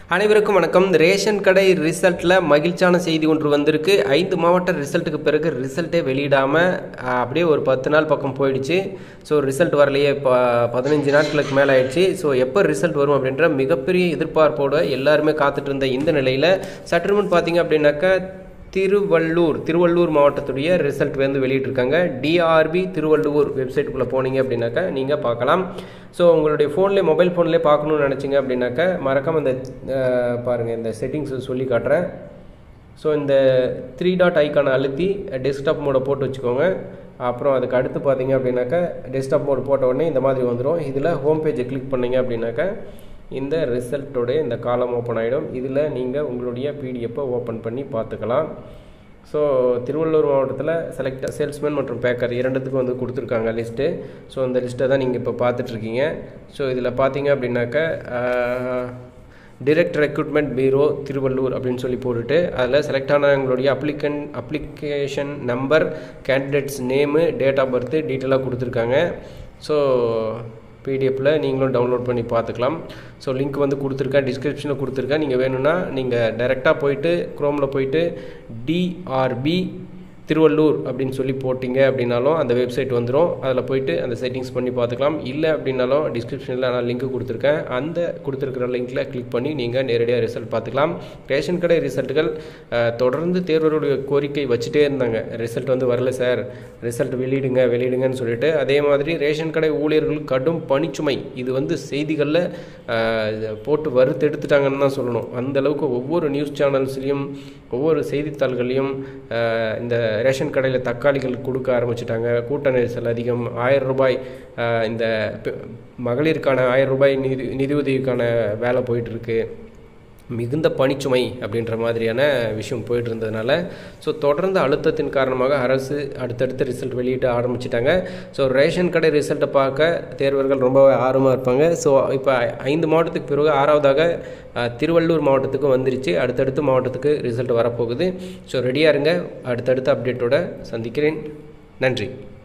அனைவருக்கும் வணக்கம் ரேஷன் கடை ரிசல்ட்டில் மகிழ்ச்சியான செய்தி ஒன்று வந்திருக்கு ஐந்து மாவட்ட ரிசல்ட்டுக்கு பிறகு ரிசல்ட்டே வெளியிடாமல் அப்படியே ஒரு பத்து நாள் பக்கம் போயிடுச்சு ஸோ ரிசல்ட் வரலையே இப்போ பதினஞ்சு நாட்களுக்கு மேலே ஆயிடுச்சு ஸோ எப்போ ரிசல்ட் வரும் அப்படின்ற மிகப்பெரிய எதிர்பார்ப்போடு எல்லாருமே காத்துட்டு இருந்த இந்த நிலையில் சற்று முன் பார்த்தீங்க அப்படின்னாக்கா திருவள்ளூர் திருவள்ளூர் மாவட்டத்துடைய ரிசல்ட் வந்து வெளியிட்டிருக்காங்க டிஆர்பி திருவள்ளூர் வெப்சைட்டுக்குள்ளே போனீங்க அப்படின்னாக்கா நீங்கள் பார்க்கலாம் ஸோ உங்களுடைய ஃபோன்லேயே மொபைல் ஃபோன்லேயே பார்க்கணுன்னு நினச்சிங்க அப்படின்னாக்கா மறக்காம இந்த அஹ், பாருங்கள் இந்த செட்டிங்ஸ் சொல்லி காட்டுறேன் ஸோ இந்த த்ரீ டாட் ஐக்கானை அழுத்தி டெஸ்க்டாப் மோட போட்டு வச்சுக்கோங்க அப்புறம் அதுக்கு அடுத்து பார்த்தீங்க அப்படின்னாக்கா டெஸ்க்டாப் மோட் போட்ட உடனே இந்த மாதிரி வந்துடும் இதில் ஹோம் பேஜை கிளிக் பண்ணீங்க அப்படின்னாக்கா இந்த ரிசல்ட்டோடைய இந்த காலம் ஓப்பன் ஆகிடும் இதில் நீங்கள் உங்களுடைய பிடிஎஃப்பை ஓப்பன் பண்ணி பார்த்துக்கலாம் ஸோ திருவள்ளூர் மாவட்டத்தில் செலக்ட் சேல்ஸ்மேன் மற்றும் பேக்கர் இரண்டுத்துக்கும் வந்து கொடுத்துருக்காங்க லிஸ்ட்டு ஸோ இந்த லிஸ்ட்டை தான் நீங்கள் இப்போ பார்த்துட்ருக்கீங்க ஸோ இதில் பார்த்தீங்க அப்படின்னாக்கா டிரெக்ட் ரெக்ரூட்மெண்ட் பீரோ திருவள்ளூர் அப்படின்னு சொல்லி போட்டுட்டு அதில் செலக்ட் ஆனவங்களுடைய அப்ளிகன் application number candidates name date of birth டீட்டெயிலாக கொடுத்துருக்காங்க ஸோ பிடிஎஃப்பில் நீங்களும் டவுன்லோட் பண்ணி பார்த்துக்கலாம் ஸோ லிங்க் வந்து கொடுத்துருக்கேன் டிஸ்கிரிப்ஷனில் கொடுத்துருக்கேன் நீங்கள் வேணும்னா நீங்கள் டைரெக்டாக போயிட்டு க்ரோமில் போயிட்டு டிஆர்பி திருவள்ளூர் அப்படின்னு சொல்லி போட்டிங்க அப்படின்னாலும் அந்த வெப்சைட் வந்துடும் அதில் போயிட்டு அந்த செட்டிங்ஸ் பண்ணி பார்த்துக்கலாம் இல்லை அப்படின்னாலும் டிஸ்கிரிப்ஷனில் நான் லிங்க் கொடுத்துருக்கேன் அந்த கொடுத்துருக்கிற லிங்க்கில் கிளிக் பண்ணி நீங்கள் நேரடியாக ரிசல்ட் பார்த்துக்கலாம் ரேஷன் கடை ரிசல்ட்டுகள் அஹ், தொடர்ந்து தேர்வருடைய கோரிக்கை வச்சுட்டே இருந்தாங்க ரிசல்ட் வந்து வரல சார் ரிசல்ட் வெளியிடுங்க வெளியிடுங்கன்னு சொல்லிட்டு அதே மாதிரி ரேஷன் கடை ஊழியர்கள் கடும் பணிச்சுமை இது வந்து செய்திகளில் போட்டு வறுத்து எடுத்துட்டாங்கன்னு தான் சொல்லணும் அந்த அளவுக்கு ஒவ்வொரு நியூஸ் சேனல்ஸ்லேயும் ஒவ்வொரு செய்தித்தாள்களையும் அஹ், இந்த ரேஷன் கடையில் தக்காளிகள் கொடுக்க ஆரம்பிச்சிட்டாங்க கூட்ட நெரிசல் அதிகம் ஆயிரம் ரூபாய் அஹ், இந்த பெ- மகளிருக்கான ஆயிரம் ரூபாய் நிதி நிதியுதவிக்கான வேலை போயிட்டுருக்கு மிகுந்த பணிச்சுமை அப்படின்ற மாதிரியான விஷயம் போயிட்டு இருந்ததுனால ஸோ தொடர்ந்து அழுத்தத்தின் காரணமாக அரசு அடுத்தடுத்து ரிசல்ட் வெளியிட ஆரம்பிச்சிட்டாங்க ஸோ ரேஷன் கடை ரிசல்ட்டை பார்க்க தேர்வர்கள் ரொம்ப ஆர்வமாக இருப்பாங்க ஸோ இப்போ ஐந்து மாவட்டத்துக்கு பிறகு ஆறாவதாக அஹ், திருவள்ளூர் மாவட்டத்துக்கு வந்துருச்சு அடுத்தடுத்து மாவட்டத்துக்கு ரிசல்ட் வரப்போகுது ஸோ ரெடியாக இருங்க அடுத்தடுத்த அப்டேட்டோட சந்திக்கிறேன் நன்றி